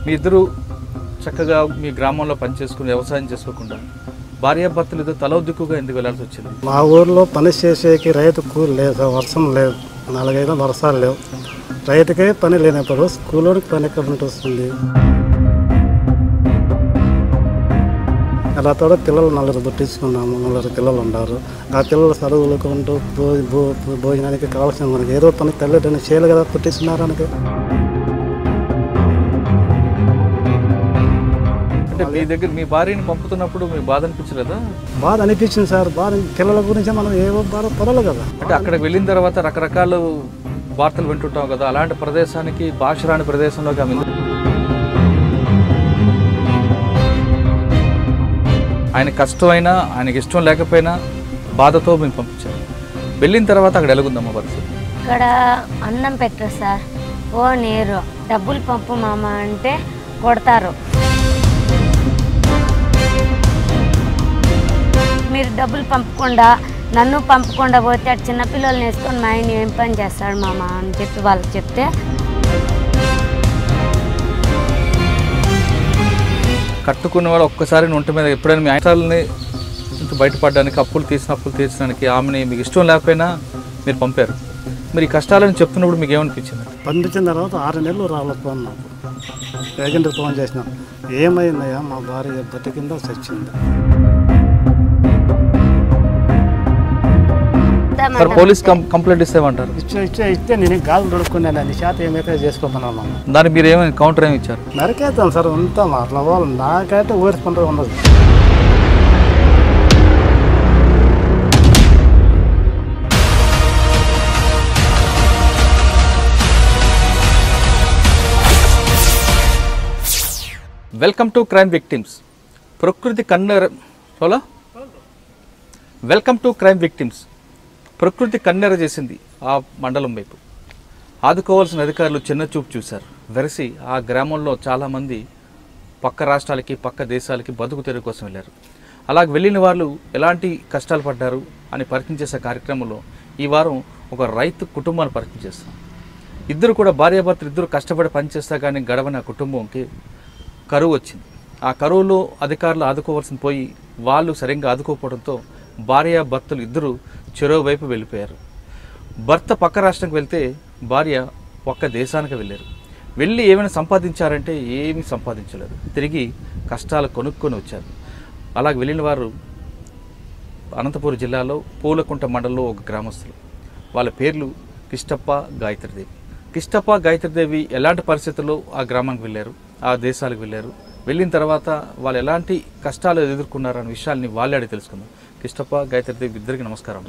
మీ ఇద్దరు చక్కగా మీ గ్రామంలో పనిచేసుకుని వ్యవసాయం చేసుకోకుండా భార్యాభర్తలు ఇద్దరు తల దిక్కుగా ఎందుకు వెళ్ళాల్సి వచ్చింది మా ఊర్లో పని చేసేకి రైతు కూలి లేదు సార్, వర్షం లేదు నాలుగైదు వర్షాలు లేవు రైతుకే పని లేనప్పుడు స్కూల్లోకి పని ఎక్కడ నుండి వస్తుంది అలా తోడ పిల్లలు నలుగురు పుట్టించుకున్నాము నలుగురు పిల్లలు ఉన్నారు ఆ పిల్లలు చదువులుకుంటూ భో భో- భోజనానికి కావాల్సిన మనకి ఏదో పని తల్లిదండ్రులు చేయాలి కదా పుట్టించుకున్నారు అనకి అంటే మీ దగ్గర మీ భార్యని పంపుతున్నప్పుడు మీకు బాధ అనిపించలేదా బాధ అనిపించింది సార్ బాధ పిల్లల గురించి మనం ఏవో బాధ పడలేదు కదా అంటే అక్కడికి వెళ్ళిన తర్వాత రకరకాల వార్తలు వింటుంటాం కదా అలాంటి ప్రదేశానికి భాష రాని ప్రదేశంలోకి ఆమె ఎందుకు- ఆయన కష్టమైనా ఆయనకి ఇష్టం లేకపోయినా బాధతో మేము పంపించాము వెళ్ళిన తర్వాత అక్కడ ఎలాగుందమ్మా పరిస్థితి ఇక్కడ అన్నం పెట్టరు సార్ ఓ నీరు డబ్బులు పంపు మామ అంటే కొడతారు మీరు డబ్బులు పంపకుండా నన్ను పంపకుండా పోతే అటు చిన్నపిల్లల్ని వేసుకొని మా ఆయన ఏం పని చేస్తాడు మామ అని చెప్పి వాళ్ళకి చెప్తే కట్టుకున్న వాడు ఒక్కసారి ఒంటి మీద ఎప్పుడైనా మీ ఆయనని నుంచి బయటపడడానికి అప్పులు తీసిన అప్పులు తీర్చడానికి ఆమెని మీకు ఇష్టం లేకపోయినా మీరు పంపారు మరి ఈ కష్టాలను చెప్తున్నప్పుడు మీకు ఏమనిపించింది పంపించిన తర్వాత ఆరు నెలలు రావాలి ఫోన్ నాకు ఏజెంట్కి ఫోన్ చేసినాం ఏమైందయ్యా మా భార్య బతికిందో చచ్చిందా సార్ పోలీస్ కం- కంప్లైంట్ ఇస్తేమంటారు ఇచ్చే ఇచ్చే ఇస్తే నేను గాలి దొడుక్కున్నాను అని చేత ఏమైతే చేసుకోమన్నాను దానికి మీరు ఏమైనా కౌంటర్ ఏమి ఇచ్చారు నరికేద్దాం సార్ ఉంటాం అట్లా వాళ్ళు నాకైతే ఊరుకుంటూ ఉండదు వెల్కమ్ టు క్రైమ్ విక్టిమ్స్ ప్రకృతి కన్నెర hello welcome to crime victims ప్రకృతి కన్నెర చేసింది ఆ మండలం వైపు ఆదుకోవాల్సిన అధికారులు చిన్న చూపు చూశారు వెరసి ఆ గ్రామంలో చాలామంది పక్క రాష్ట్రాలకి పక్క దేశాలకి బతుకు తెరువు కోసం వెళ్ళారు అలాగ వెళ్ళిన వాళ్ళు ఎలాంటి కష్టాలు పడ్డారు అని పరిచయం చేసే కార్యక్రమంలో ఈ వారం ఒక రైతు కుటుంబాన్ని పరిచయం చేస్తాం ఇద్దరు కూడా భార్యాభర్తలు ఇద్దరు కష్టపడి పనిచేస్తా కానీ గడవని ఆ కుటుంబంకి కరువు వచ్చింది ఆ కరువులో అధికారులు ఆదుకోవాల్సిన పోయి వాళ్ళు సరిగ్గా ఆదుకోకపోవడంతో భార్య భర్తలు ఇద్దరు చెరో వైపు వెళ్ళిపోయారు భర్త పక్క రాష్ట్రానికి వెళ్తే భార్య పక్క దేశానికి వెళ్ళారు వెళ్ళి ఏమైనా సంపాదించారంటే ఏమీ సంపాదించలేదు తిరిగి కష్టాలు కొనుక్కొని వచ్చారు అలాగ వెళ్ళిన వారు అనంతపురం జిల్లాలో పూలకుంట మండలంలో ఒక గ్రామస్తులు వాళ్ళ పేర్లు కిష్టప్ప గాయత్రిదేవి కిష్టప్ప గాయత్రిదేవి ఎలాంటి పరిస్థితుల్లో ఆ గ్రామానికి వెళ్ళారు ఆ దేశాలకు వెళ్ళారు వెళ్ళిన తర్వాత వాళ్ళు ఎలాంటి కష్టాలు ఎదుర్కొన్నారు అనే విషయాల్ని వాళ్ళే అడిగి తెలుసుకుందాం కిష్టప్ప గాయత్రిదేవి ఇద్దరికి నమస్కారం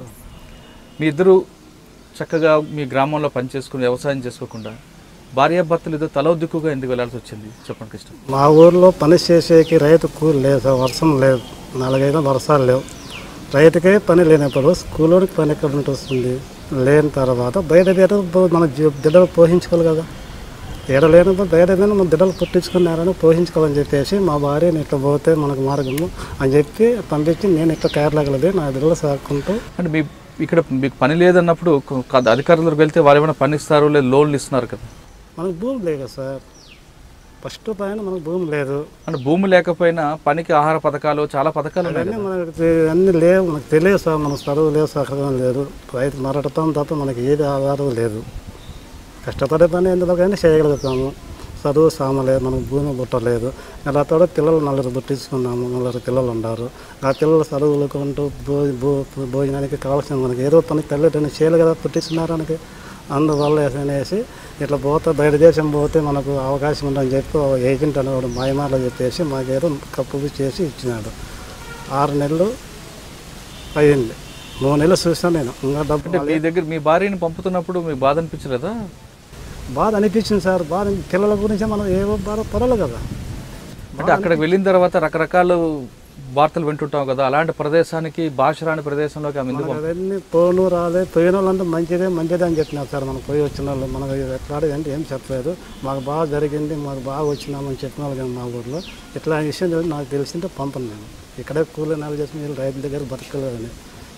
మీ ఇద్దరు చక్కగా మీ గ్రామంలో పనిచేసుకుని వ్యవసాయం చేసుకోకుండా భార్యాభర్తలు ఇద్దరు తల దిక్కుగా ఎందుకు వెళ్ళాల్సి వచ్చింది చెప్పండి కిష్టం మా ఊర్లో పని చేసేకి రైతు కూలి లేదు సార్, వర్షం లేదు నాలుగైదు వర్షాలు లేవు రైతుకే పని లేనప్పుడు స్కూల్లోనికి పని ఎక్కడ నుండి వస్తుంది లేని తర్వాత బయట బయట మన జీ- బిడ్డలు పోషించుకోవాలి కదా ఏడ లేనప్పుడు బయట ఏదైనా మన బిడ్డలు పుట్టించుకున్నారని పోషించుకోవాలని చెప్పేసి మా భార్యని ఇట్లా పోతే మనకు మార్గము అని చెప్పి పంపించి నేను ఇట్లా కేరళకి నా బిడ్డలు సాకుంటూ అంటే మీ ఇక్కడ మీకు పని లేదన్నప్పుడు కొ- అధికారుల దగ్గరికి వెళ్తే వాళ్ళు ఏమైనా పని ఇస్తారు లేదా లోన్లు ఇస్తున్నారు కదా మనకు భూమి లేదు కదా సార్ ఫస్ట్ పైన మనకు భూమి లేదు అంటే భూమి లేకపోయినా పనికి ఆహార పథకాలు చాలా పథకాలు ఉన్నాయి అన్నీ కదా. మనకు తె- అన్నీ లేవు మనకు తెలియదు సార్ మనకు చదువు లేదు సహకారం లేదు రైతు మరటం తప్ప మనకి ఏది ఆధారం లేదు కష్టపడే పని ఎందులోకైనా చేయగలుగుతాము చదువు సామలేదు మనకు భూమి పుట్టలేదు ఇలా తోడ పిల్లలు నలుగురు పుట్టించుకున్నాము నలుగురు పిల్లలు ఉన్నారు ఆ పిల్లలు చదువులుకుంటూ భో భో- భోజనానికి కావాల్సిన మనకి ఏదో పని తల్లిదండ్రులు చేయాలి కదా పుట్టించుకున్నారు మనకి అందువల్ల అనేసి ఇట్లా పోతే బయట దేశం పోతే మనకు అవకాశం ఉందని చెప్పి ఓ ఏజెంట్ అనేవాడు మాయమాలో చెప్పేసి మాకేదో కప్పు చేసి ఇచ్చినాడు ఆరు నెలలు అయ్యింది మూడు నెలలు చూసాను నేను ఇంకా డబ్బు అంటే మీ దగ్గర మీ భార్యని పంపుతున్నప్పుడు మీకు బాధ అనిపించలేదా బాధ అనిపించింది సార్ బాధ పిల్లల గురించి మనం ఏవో బాధ పడలేదు కదా అంటే అక్కడికి వెళ్ళిన తర్వాత రకరకాల వార్తలు వింటుంటాం కదా అలాంటి ప్రదేశానికి భాష రాని ప్రదేశంలోకి ఆమె ఎందుకు మనకు అవన్నీ పోను రాలే పోయిన వాళ్ళంతా మంచిదే మంచిదే అని చెప్పినారు సార్ మనం పోయి వచ్చిన వాళ్ళు మనకు ఎట్లా అంటే ఏం చెప్పలేదు మాకు బాగా జరిగింది మాకు బాగా వచ్చినామని చెప్పిన వాళ్ళు కానీ మా ఊర్లో ఇట్లా విషయం తెలిసి నాకు తెలిసింటే పంపను నేను ఇక్కడే కూలి నెల చేసి వీళ్ళు రైతుల దగ్గర బతకలేదని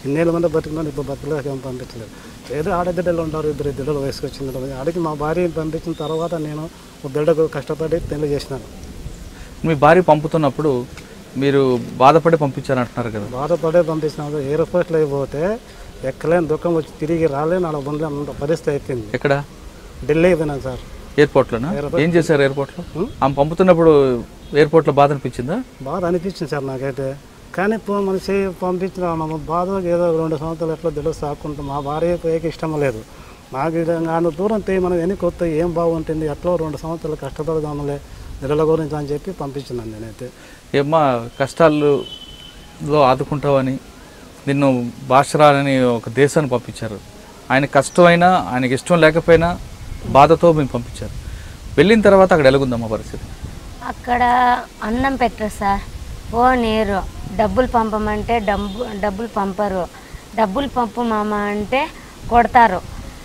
ఇన్నేళ్ళ మంది బతికినాను ఇప్పుడు బతకలేక ఏం పంపించలేదు ఏదో ఆడబిడ్డలు ఉంటారు ఇద్దరు బిడ్డలు వయసుకు వచ్చింది ఆడికి మా భార్యని పంపించిన తర్వాత నేను ఒక బిడ్డకు కష్టపడి పెళ్లి చేసినాను మీ భార్య పంపుతున్నప్పుడు మీరు బాధపడి పంపించారంటున్నారు కదా బాధపడే పంపించినాను ఎయిర్పోర్ట్లో అయిపోతే ఎక్కలేని దుఃఖం వచ్చి తిరిగి రాలేని అలా బండ్లు అంత పరిస్థితి అయిపోయింది ఎక్కడ ఢిల్లీ అయిపోయినాను సార్ ఎయిర్పోర్ట్లోనా ఏం చేశారు ఎయిర్పోర్ట్లో ఆమె పంపుతున్నప్పుడు ఎయిర్పోర్ట్లో బాధ అనిపించిందా బాధ అనిపించింది సార్ నాకైతే కానీ పో మనిషి పంపించిన మా బాధ ఏదో రెండు సంవత్సరాలు ఎట్లా తెలుసు సాకుంటాం మా భార్య పోయేకి ఇష్టం లేదు నాకు ఇది ఆయన దూరం పోయి మనం ఎన్ని కొత్త ఏం బాగుంటుంది ఎట్లా రెండు సంవత్సరాలు కష్టపడదాములే నెలల గురించి అని చెప్పి పంపించినాను నేనైతే ఏమ్మా కష్టాల్లో ఆదుకుంటావని నిన్ను భాషరాలని ఒక దేశాన్ని పంపించారు ఆయన కష్టమైనా ఆయనకి ఇష్టం లేకపోయినా బాధతో మేము పంపించారు వెళ్ళిన తర్వాత అక్కడ ఎలాగుందమ్మా పరిస్థితి అక్కడ అన్నం పెట్టరు సార్ ఓ నీరు డబ్బులు పంపమంటే డబ్బు డబ్బులు పంపరు డబ్బులు పంపు మామ అంటే కొడతారు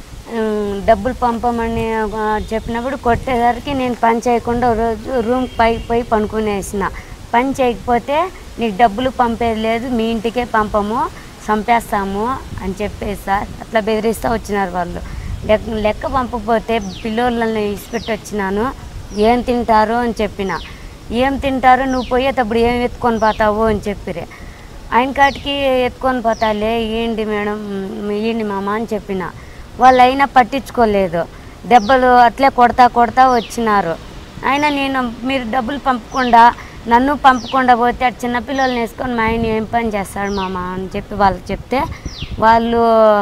ఉమ్, డబ్బులు పంపమని ఆ, చెప్పినప్పుడు కొట్టేసరికి నేను పని చేయకుండా ఓ రోజు రూమ్ పైకి పోయి పనుకునేసిన పని చేయకపోతే నీకు డబ్బులు పంపేది లేదు మీ ఇంటికే పంపము చంపేస్తాము అని చెప్పేసి సార్ అట్లా బెదిరిస్తూ వచ్చినారు వాళ్ళు లెక్క లెక్క పంపకపోతే పిల్లోళ్ళని ఇసిపెట్టి వచ్చినాను ఏం తింటారు అని చెప్పిన ఏం తింటారు నువ్వు పోయేటప్పుడు ఏం ఎత్తుకొని పోతావు అని చెప్పిరే ఆయన కాటికి ఎత్తుకొని పోతాలే ఏంటి మేడం ఏంటి మామ అని చెప్పిన వాళ్ళు అయినా పట్టించుకోలేదు దెబ్బలు అట్లే కొడతా కొడతా వచ్చినారు అయినా నేను మీరు డబ్బులు పంపకుండా నన్ను పంపకుండా పోతే అటు చిన్నపిల్లల్ని వేసుకొని మా ఆయన ఏం పని చేస్తాడు మామ అని చెప్పి వాళ్ళకి చెప్తే వాళ్ళు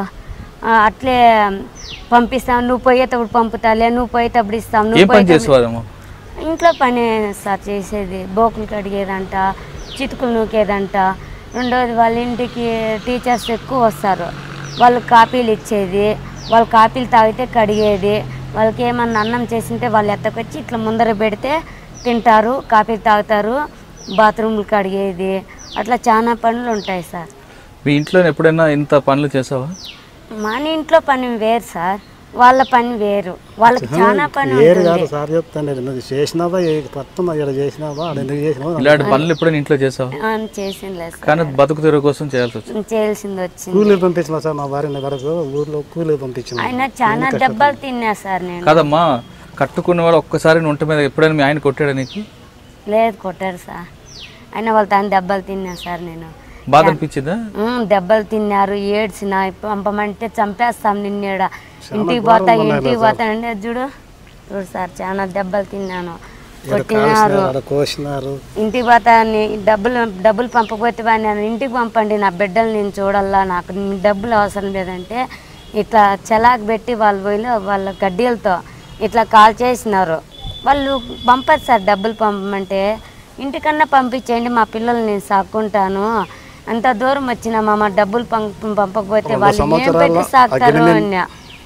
ఆ, అట్లే పంపిస్తాం నువ్వు పోయేటప్పుడు పంపుతాలే నువ్వు పోయేటప్పుడు ఇస్తాం ఏం నువ్వు పని పోయేటప్పుడు చేసేవారమ్మా ఇంట్లో పని సార్ చేసేది బోకులు కడిగేదంట చితుకులు నూకేదంట రెండోది వాళ్ళ ఇంటికి టీచర్స్ ఎక్కువ వస్తారు వాళ్ళు కాపీలు ఇచ్చేది వాళ్ళు కాపీలు తాగితే కడిగేది వాళ్ళకి ఏమన్నా అన్నం చేసింటే వాళ్ళు ఎత్తకొచ్చి ఇట్లా ముందర పెడితే తింటారు కాపీలు తాగుతారు బాత్రూమ్లు కడిగేది అట్లా చాలా పనులు ఉంటాయి సార్ మీ ఇంట్లో ఎప్పుడైనా ఇంత పనులు చేసావా మన ఇంట్లో పని వేరు సార్ వాళ్ళ పని వేరు వాళ్ళకి చాలా పని ఏరు ఉంటుంది కాదు సార్ చెప్తాను నువ్వు చేసినావా ఏ మొత్తం ఇక్కడ చేసినావా ఆడ ఎందుకు చేసినావా ఇలాంటి పనులు ఎప్పుడైనా ఇంట్లో చేసావా అని చేసిందిలే సార్ కానీ బతుకు తెరువు కోసం చేయాల్సి వచ్చింది చేయాల్సింది వచ్చింది కూలీ పంపించిన సార్ మా భార్యని వరకు ఊర్లో కూలీ పంపించిన ఆయన చాలా దెబ్బలు తిన్నా సార్ నేను కాదమ్మా కట్టుకునేవాడు ఒక్కసారి ఒంటి మీద ఎప్పుడైనా మీ ఆయన కొట్టాడా నీకు లేదు కొట్టారు సార్ అయినా వాళ్ళు తను దెబ్బలు తిన్నా సార్ నేను బాధ అనిపించిందా ఉమ్, దెబ్బలు తిన్నారు ఏడ్చిన పంపమంటే చంపేస్తాం నిన్నేడ ఇంటికి పోతా ఇంటికి పోతా అంటే చూడు చూడు సార్ చాలా దెబ్బలు తిన్నాను కొట్టినారు ఆడ కోసినారు ఇంటికి పోతా నీ- డబ్బులు డబ్బులు పంపకపోతే వాడిని నన్ను ఇంటికి పంపండి నా బిడ్డలు నేను చూడాలా నాకు నీ డబ్బులు అవసరం లేదంటే ఇట్లా చలాక్ పెట్టి వాళ్ళు పోయి వాళ్ళ గడ్డీలతో ఇట్లా కాల్ చేసినారు వాళ్ళు పంపరు సార్ డబ్బులు పంపమంటే ఇంటికన్నా పంపించేయండి మా పిల్లల్ని నేను సాక్కుంటాను అంత దూరం వచ్చిన మా డబ్బులు పంప పంపకపోతే వాళ్ళు ఏం పెట్టి సాకుతారు అన్నా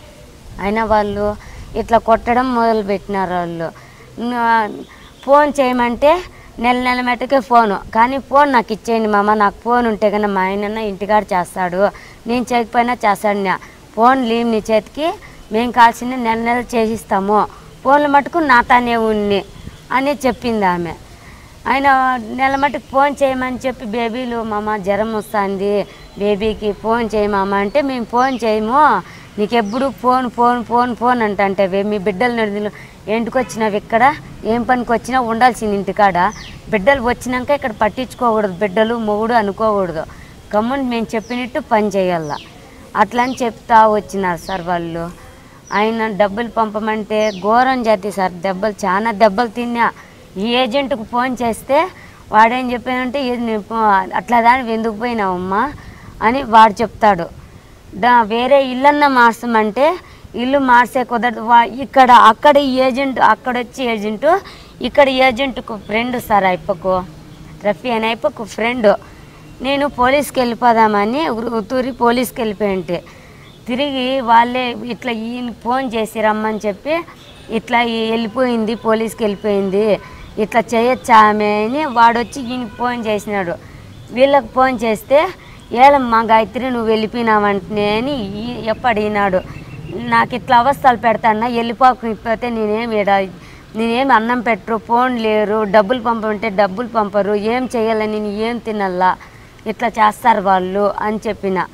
అయినా వాళ్ళు ఇట్లా కొట్టడం మొదలు పెట్టినారు వాళ్ళు నా- ఫోన్ చేయమంటే నెల నెల మట్టుకే ఫోను కానీ ఫోన్ నాకు ఇచ్చేయండి మామ నాకు ఫోన్ ఉంటే కన్నా మా ఆయన ఇంటికాడ చేస్తాడు నేను చేయకపోయినా చేస్తాడు నా ఫోన్ లీవ్ నీ చేతికి మేము కాల్సింది నెల నెల చేసిస్తాము ఫోన్లు మటుకు నాతానే ఉన్ని అని చెప్పింది ఆమె ఆయన నెల మట్టుకు ఫోన్ చేయమని చెప్పి బేబీలు మామ జ్వరం వస్తుంది బేబీకి ఫోన్ చేయమామ అంటే మేము ఫోన్ చేయము నీకు ఎప్పుడు ఫోన్ ఫోన్ ఫోన్ ఫోన్ అంటే మీ బిడ్డలు నడిదిలు ఎందుకు వచ్చినావు ఇక్కడ ఏం పనికి వచ్చినా ఉండాల్సింది ఇంటికాడ బిడ్డలు వచ్చినాక ఇక్కడ పట్టించుకోకూడదు బిడ్డలు మొగుడు అనుకోకూడదు గమ్మున మేము చెప్పినట్టు పని చేయాల అట్లా అని చెప్తా వచ్చినారు సార్ వాళ్ళు ఆయన డబ్బులు పంపమంటే ఘోరం జాతి సార్ దెబ్బలు చాలా దెబ్బలు తిన్నా ఈ ఏజెంట్కు ఫోన్ చేస్తే వాడేం చెప్పానంటే "ఏది నీ ఫో- అట్లా దాని ఎందుకు పోయినావమ్మా అని వాడు చెప్తాడు దా వేరే ఇల్లన్న మార్చమంటే ఇల్లు మార్చే కుదరదు వా- ఇక్కడ అక్కడ ఈ ఏజెంట్ అక్కడ వచ్చి ఏజెంటు ఇక్కడ ఏజెంట్కు ఫ్రెండ్ సార్ అయిపోకు రఫీ అని అయిపోకు ఫ్రెండ్ నేను పోలీస్కి వెళ్ళిపోదామని ఉరు- ఉత్తూరి పోలీస్కి వెళ్ళిపోయింటే తిరిగి వాళ్ళే ఇట్లా ఈయన ఫోన్ చేసి రమ్మని చెప్పి ఇట్లా ఈ- వెళ్ళిపోయింది పోలీస్కి వెళ్ళిపోయింది ఇట్లా చేయొచ్చా ఆమె అని వాడొచ్చి ఈయనకి ఫోన్ చేసినాడు వీళ్ళకి ఫోన్ చేస్తే ఏలమ్మా గాయత్రి నువ్వు వెళ్ళిపోయినావంటే అని ఈ- ఎప్పుడు అడిగినాడు నాకు ఇట్లా అవస్థలు పెడతాన్నా వెళ్ళిపోకపోతే నేనేం ఈడ నేనేం అన్నం పెట్టరు ఫోన్ లేరు డబ్బులు పంపమంటే డబ్బులు పంపరు ఏం చేయాలని నేను ఏం తినల్లా ఇట్లా చేస్తారు వాళ్ళు అని చెప్పిన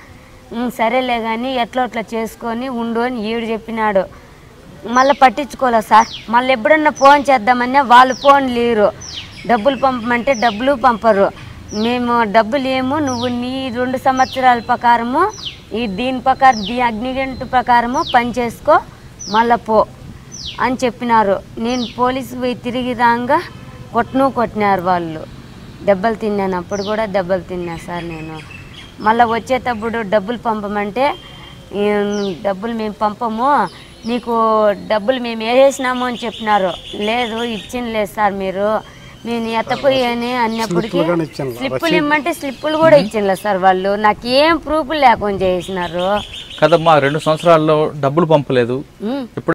"ఉమ్, సరేలే కానీ ఎట్లా అట్లా చేసుకొని ఉండు అని ఈడు చెప్పినాడు మళ్ళీ పట్టించుకోలే సార్ మళ్ళీ ఎప్పుడన్నా ఫోన్ చేద్దామన్నా వాళ్ళు ఫోన్ లేరు డబ్బులు పంపమంటే డబ్బులు పంపరు మేము డబ్బులు ఏమో నువ్వు నీ రెండు సంవత్సరాల ప్రకారము ఈ దీని ప్రకారం దీ అగ్నిగంటు ప్రకారము పని చేసుకో మళ్ళా పో అని చెప్పినారు నేను పోలీసు పోయి తిరిగి రాగా కొట్టను కొట్టినారు వాళ్ళు దెబ్బలు తిన్నాను అప్పుడు కూడా దెబ్బలు తిన్నా సార్ నేను మళ్ళీ వచ్చేటప్పుడు డబ్బులు పంపమంటే "ఈ డబ్బులు మేము పంపము నీకు డబ్బులు మేము వేసేసినాము అని చెప్పినారు లేదు ఇచ్చింది లేదు సార్ మీరు నేను ఎత్తపోయి అని అన్నప్పటికీ స్లిప్పులు కూడా ఇచ్చాను. స్లిప్పులు ఇమ్మంటే స్లిప్పులు కూడా ఇచ్చిండ్లే సార్ వాళ్ళు నాకు ఏం ప్రూఫ్లు లేకుండా చేసినారు కదమ్మా రెండు సంవత్సరాల్లో డబ్బులు పంపలేదు ఉమ్. ఇప్పుడు